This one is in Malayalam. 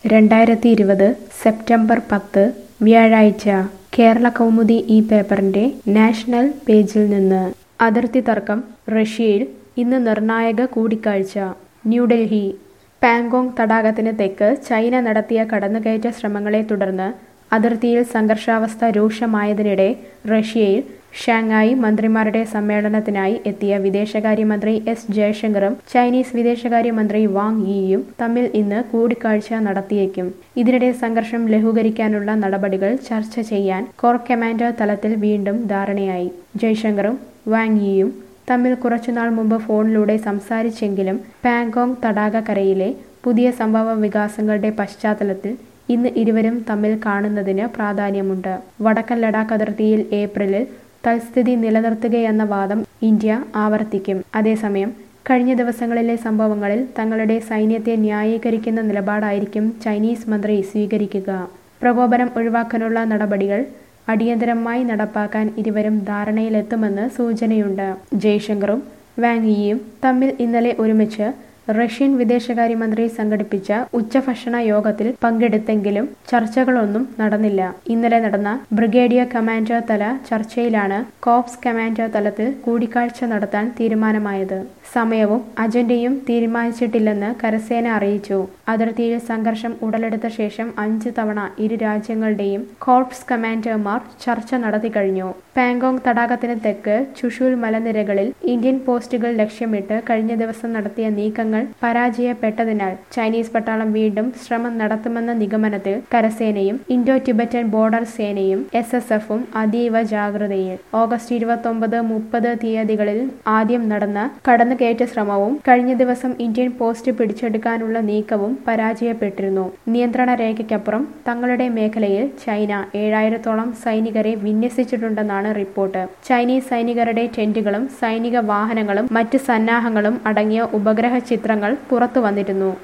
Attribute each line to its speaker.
Speaker 1: രണ്ടായിരത്തി ഇരുപത് സെപ്റ്റംബർ പത്ത് വ്യാഴാഴ്ച കേരള കൗമുദി ഈ പേപ്പറിന്റെ നാഷണൽ പേജിൽ നിന്ന് അതിർത്തി തർക്കം റഷ്യയിൽ ഇന്ന് നിർണായക കൂടിക്കാഴ്ച ന്യൂഡൽഹി പാങ്കോങ് തടാകത്തിന് തെക്ക് ചൈന നടത്തിയ കടന്നുകയറ്റ ശ്രമങ്ങളെ തുടർന്ന് അതിർത്തിയിൽ സംഘർഷാവസ്ഥ രൂക്ഷമായതിനിടെ റഷ്യയിൽ ഷാങ്ങായി മന്ത്രിമാരുടെ സമ്മേളനത്തിനായി എത്തിയ വിദേശകാര്യമന്ത്രി എസ് ജയശങ്കറും ചൈനീസ് വിദേശകാര്യമന്ത്രി വാങ് യിയും തമ്മിൽ ഇന്ന് കൂടിക്കാഴ്ച നടത്തിയേക്കും ഇതിനിടെ സംഘർഷം ലഘൂകരിക്കാനുള്ള നടപടികൾ ചർച്ച ചെയ്യാൻ കോർ കമാൻഡർ തലത്തിൽ വീണ്ടും ധാരണയായി ജയശങ്കറും വാങ് യിയും തമ്മിൽ കുറച്ചുനാൾ മുമ്പ് ഫോണിലൂടെ സംസാരിച്ചെങ്കിലും പാങ്കോങ് തടാകക്കരയിലെ പുതിയ സംഭവ വികാസങ്ങളുടെ പശ്ചാത്തലത്തിൽ ഇന്ന് ഇരുവരും തമ്മിൽ കാണുന്നതിന് പ്രാധാന്യമുണ്ട് വടക്കൻ ലഡാക്ക് അതിർത്തിയിൽ ഏപ്രിലിൽ തൽസ്ഥിതി നിലനിർത്തുകയെന്ന വാദം ഇന്ത്യ ആവർത്തിക്കും അതേസമയം കഴിഞ്ഞ ദിവസങ്ങളിലെ സംഭവങ്ങളിൽ തങ്ങളുടെ സൈന്യത്തെ ന്യായീകരിക്കുന്ന നിലപാടായിരിക്കും ചൈനീസ് മന്ത്രി സ്വീകരിക്കുക പ്രകോപനം ഒഴിവാക്കാനുള്ള നടപടികൾ അടിയന്തരമായി നടപ്പാക്കാൻ ഇരുവരും ധാരണയിലെത്തുമെന്ന് സൂചനയുണ്ട് ജയശങ്കറും വാങ് യിയും തമ്മിൽ ഇന്നലെ ഒരുമിച്ച് റഷ്യൻ വിദേശകാര്യമന്ത്രി സംഘടിപ്പിച്ച ഉച്ചഭക്ഷണ യോഗത്തിൽ പങ്കെടുത്തെങ്കിലും ചർച്ചകളൊന്നും നടന്നില്ല ഇന്നലെ നടന്ന ബ്രിഗേഡിയർ കമാൻഡർ തല ചർച്ചയിലാണ് കോപ്സ് കമാൻഡർ തലത്തിൽ കൂടിക്കാഴ്ച നടത്താൻ തീരുമാനമായത് സമയവും അജണ്ടയും തീരുമാനിച്ചിട്ടില്ലെന്ന് കരസേന അറിയിച്ചു അതിർത്തിയിൽ സംഘർഷം ഉടലെടുത്ത ശേഷം അഞ്ച് തവണ ഇരു രാജ്യങ്ങളുടെയും കോർപ്സ് കമാൻഡർമാർ ചർച്ച നടത്തി കഴിഞ്ഞു പാങ്കോങ് തടാകത്തിന് തെക്ക് ചുഷുൽ മലനിരകളിൽ ഇന്ത്യൻ പോസ്റ്റുകൾ ലക്ഷ്യമിട്ട് കഴിഞ്ഞ ദിവസം നടത്തിയ നീക്കങ്ങൾ പരാജയപ്പെട്ടതിനാൽ ചൈനീസ് പട്ടാളം വീണ്ടും ശ്രമം നടത്തുമെന്ന നിഗമനത്തിൽ കരസേനയും ഇൻഡോ ടിബറ്റൻ ബോർഡർ സേനയും എസ് എസ് എഫും അതീവ ജാഗ്രതയിൽ ഓഗസ്റ്റ് ഇരുപത്തൊമ്പത് മുപ്പത് തീയതികളിൽ ആദ്യം നടന്ന കടന്നുകയറ്റ ശ്രമവും കഴിഞ്ഞ ദിവസം ഇന്ത്യൻ പോസ്റ്റ് പിടിച്ചെടുക്കാനുള്ള നീക്കവും പരാജയപ്പെട്ടിരുന്നു നിയന്ത്രണ രേഖയ്ക്കപ്പുറം തങ്ങളുടെ മേഖലയിൽ ചൈന ഏഴായിരത്തോളം സൈനികരെ വിന്യസിച്ചിട്ടുണ്ടെന്നാണ് റിപ്പോർട്ട് ചൈനീസ് സൈനികരുടെ ടെന്റുകളും സൈനിക വാഹനങ്ങളും മറ്റ് സന്നാഹങ്ങളും അടങ്ങിയ ഉപഗ്രഹ ചിത്രങ്ങൾ പുറത്തു വന്നിരുന്നു